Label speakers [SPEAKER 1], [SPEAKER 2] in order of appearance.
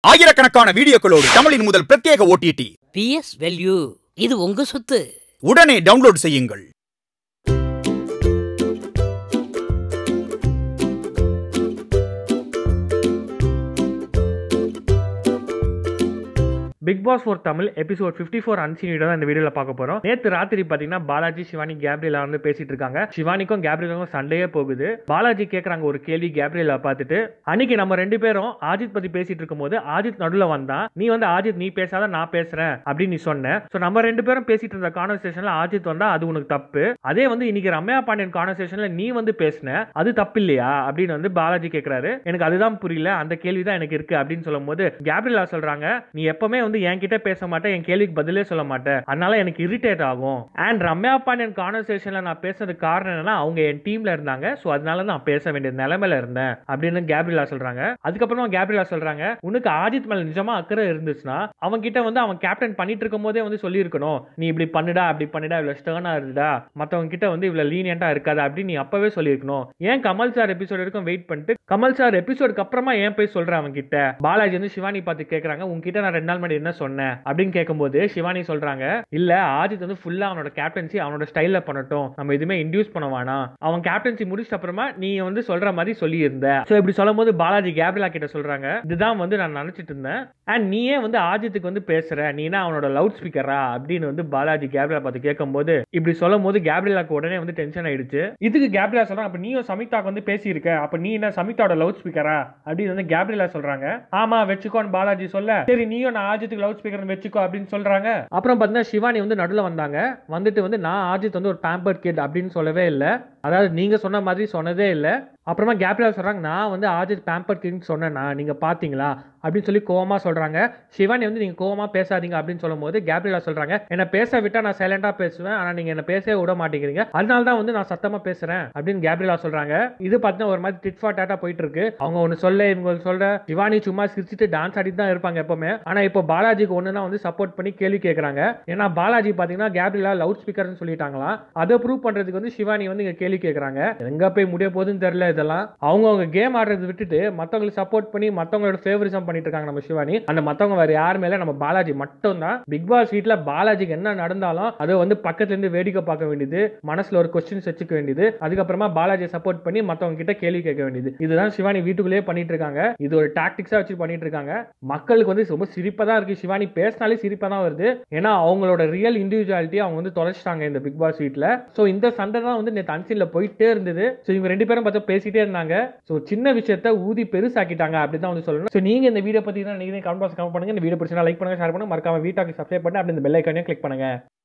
[SPEAKER 1] ஆயிரக்கணக்கான வீடியோக்களோடு தமிழின் முதல் பிரத்யேக ஓடிடி
[SPEAKER 2] பிஎஸ் வேல்யூ இது உங்க சொத்து
[SPEAKER 1] உடனே டவுன்லோட் செய்யுங்கள்
[SPEAKER 3] Bigg Boss four Tamil episode fifty four அன்சீனியோட தான் இந்த வீடியோவில் பார்க்க போகிறோம் நேற்று ராத்திரி பார்த்தீங்கன்னா பாலாஜி சிவானி கேப்ரியலா வந்து பேசிட்டு இருக்காங்க சிவானிக்கும் கேப்ரியலுக்கும் சண்டையே போகுது பாலாஜி கேட்குறாங்க ஒரு கேள்வி கேப்ரியலா பார்த்துட்டு அன்னைக்கு நம்ம ரெண்டு பேரும் ஆஜித் பற்றி பேசிட்டு இருக்கும்போது ஆஜித் நடுவில் வந்தான் நீ வந்து ஆஜித் நீ பேசாத நான் பேசுறேன் அப்படின்னு நீ சொன்ன ஸோ நம்ம ரெண்டு பேரும் பேசிட்டு இருந்த கான்வர்சேஷனில் ஆஜித் வந்தா அது உனக்கு தப்பு அதே வந்து இன்னைக்கு ரம்யா பாண்டியன் கான்வர்சேஷனில் நீ வந்து பேசின அது தப்பு இல்லையா அப்படின்னு வந்து பாலாஜி கேட்குறாரு எனக்கு அதுதான் புரியல அந்த கேள்வி தான் எனக்கு இருக்கு அப்படின்னு சொல்லும்போது கேப்ரியலா சொல்றாங்க நீ எப்பவுமே வந்து என்கிட்ட பேச மாட்டேன் என் கேள்விக்கு பதிலே சொல்ல மாட்டேன் அதனால எனக்கு இரிட்டேட் ஆகும் அண்ட் ரம்யா பாண்டியன் கான்வர்சேஷன்ல நான் பேசுறதுக்கு காரணம் என்னன்னா அவங்க என் டீம்ல இருந்தாங்க ஸோ அதனால நான் பேச வேண்டிய நிலைமையில இருந்தேன் அப்படின்னு கேப்ரியலா சொல்றாங்க அதுக்கப்புறமா கேப்ரியலா சொல்றாங்க உனக்கு ஆஜித் மேல நிஜமா அக்கறை இருந்துச்சுன்னா அவன் கிட்ட வந்து அவன் கேப்டன் பண்ணிட்டு இருக்கும் போதே வந்து சொல்லியிருக்கணும் நீ இப்படி பண்ணுடா அப்படி பண்ணிடா இவ்வளவு ஸ்டர்னா இருடா மத்தவங்க கிட்ட வந்து இவ்வளவு லீனியண்டா இருக்காது அப்படின்னு நீ அப்பவே சொல்லியிருக்கணும் ஏன் கமல் சார் எபிசோட் வரைக்கும் வெயிட் பண்ணிட்டு கமல் சார் எபிசோடுக்கு அப்புறமா ஏன் போய் சொல்ற அவன் கிட்ட பாலாஜி வந்து சிவானி பார்த்து கேக்குறாங்க உன்கிட்ட நான் ரெண்டு நாள் முன்னாடி என்ன சொன்னேன் அப்படின்னு கேட்கும்போது சிவானி சொல்றாங்க இல்ல ஆஜித் வந்து ஃபுல்லா அவனோட கேப்டன்சி அவனோட ஸ்டைல்ல பண்ணட்டும் நம்ம எதுவுமே இன்டியூஸ் பண்ண வேணாம் அவன் கேப்டன்சி முடிச்சிட்ட அப்புறமா நீ வந்து சொல்ற மாதிரி சொல்லி இருந்த சோ இப்படி சொல்லும் போது பாலாஜி கேப்ரிலா கிட்ட சொல்றாங்க இதுதான் வந்து நான் நினைச்சிட்டு இருந்தேன் அண்ட் நீயே வந்து ஆஜித்துக்கு வந்து பேசுற நீனா அவனோட லவுட் ஸ்பீக்கரா அப்படின்னு வந்து பாலாஜி கேப்ரிலா பார்த்து கேட்கும்போது இப்படி சொல்லும் போது கேப்ரிலாக்கு உடனே வந்து டென்ஷன் ஆயிடுச்சு இதுக்கு கேப்ரிலா சொல்றாங்க அப்ப நீயும் சமிதாக்கு வந்து பேசியிருக்க அப்ப நீ என்ன சமிதாவோட லவுட் ஸ்பீக்கரா அப்படின்னு வந்து கேப்ரிலா சொல்றாங்க ஆமா வச்சுக்கோன்னு பாலாஜி சொல்ல சரி நீயும் நான் ஆஜித்துக்கு லவுட் ஸ்பீக்கர் வச்சுக்கோ அப்படின்னு சொல்றாங்க அப்புறம் பார்த்தீங்கன்னா சிவானி வந்து நடுவில் வந்தாங்க வந்துட்டு வந்து நான் ஆஜித் வந்து ஒரு பேம்பர்ட் கிட் அப்படின்னு சொல்லவே இல்லை அதாவது நீங்க சொன்ன மாதிரி சொன்னதே இல்லை அப்புறமா கேப்ரியா சொல்றாங்க நான் வந்து ஆஜித் பேம்பர் கிங் சொன்னேனா நீங்க பாத்தீங்களா அப்படின்னு சொல்லி கோவமா சொல்றாங்க சிவானி வந்து நீங்க கோவமா பேசாதீங்க அப்படின்னு சொல்லும் போது கேப்ரியலா சொல்றாங்க என்ன பேச விட்டா நான் சைலண்டா பேசுவேன் ஆனா நீங்க என்ன பேசவே விட மாட்டேங்கிறீங்க அதனால தான் வந்து நான் சத்தமா பேசுறேன் அப்படின்னு கேப்ரியலா சொல்றாங்க இது பார்த்தீங்கன்னா ஒரு மாதிரி டிட் ஃபார் டாட்டா போயிட்டு இருக்கு அவங்க ஒன்னு சொல்ல இவங்க ஒண்ணு சொல்ல சிவானி சும்மா சிரிச்சுட்டு டான்ஸ் ஆடிட்டு தான் இருப்பாங்க எப்பவுமே ஆனா இப்போ பாலாஜிக்கு ஒண்ணுனா வந்து சப்போர்ட் பண்ணி கேள்வி கேட்கறாங்க ஏன்னா பாலாஜி பாத்தீங்கன்னா கேப்ரியலா லவுட் ஸ்பீக்கர்னு சொல்லிட்டாங்களா அதை ப்ரூவ் பண்றதுக்கு வந்து சிவானி வந்து இங்க கேள்வி கேட்கறாங்க எங்க போய் முடிய போகுதுன்னு தெரியல இதெல்லாம் அவங்க அவங்க கேம் ஆடுறது விட்டுட்டு மத்தவங்களுக்கு சப்போர்ட் பண்ணி மத்தவங்களோட ஃபேவரிசம் பண்ணிட்டு இருக்காங்க நம்ம சிவானி அந்த மத்தவங்க வேற யார் மேல நம்ம பாலாஜி மட்டும் தான் பிக் பாஸ் வீட்ல பாலாஜிக்கு என்ன நடந்தாலும் அதை வந்து பக்கத்துல இருந்து வேடிக்கை பார்க்க வேண்டியது மனசுல ஒரு கொஸ்டின்ஸ் வச்சுக்க வேண்டியது அதுக்கப்புறமா பாலாஜியை சப்போர்ட் பண்ணி மத்தவங்க கிட்ட கேள்வி கேட்க வேண்டியது இதுதான் சிவானி வீட்டுக்குள்ளேயே பண்ணிட்டு இருக்காங்க இது ஒரு டாக்டிக்ஸா வச்சு பண்ணிட்டு இருக்காங்க மக்களுக்கு வந்து ரொம்ப சிரிப்பா தான் இருக்கு சிவானி பேசினாலே சிரிப்பா தான் வருது ஏன்னா அவங்களோட ரியல் இண்டிவிஜுவாலிட்டி அவங்க வந்து தொலைச்சிட்டாங்க இந்த பிக் பாஸ் வீட்ல சோ இந்த சண்டை தான் வந்து நேற்று அன்சில்ல போயிட்டே இருந்தது ஸோ இவங்க ரெண்டு பேரும் பார்த்தா பேசிட்டே இருந்தாங்க ஸோ சின்ன விஷயத்த ஊதி பெருசாக்கிட்டாங்க அப்படி தான் வந்து சொல்லணும் ஸோ நீங்க இந்த வீடியோ பத்தி தான் நீங்க கமெண்ட் பாக்ஸ் கமெண்ட் பண்ணுங்க இந்த வீடியோ பிடிச்சா லைக் பண்ணுங்க ஷேர் பண்ணுங்க மறக்காம வீட்டாக்கு சப்ஸ்கிரைப் பண்ணி அப்படி இந்த பெல் ஐக்கானையும் கிளிக் பண்ணுங்க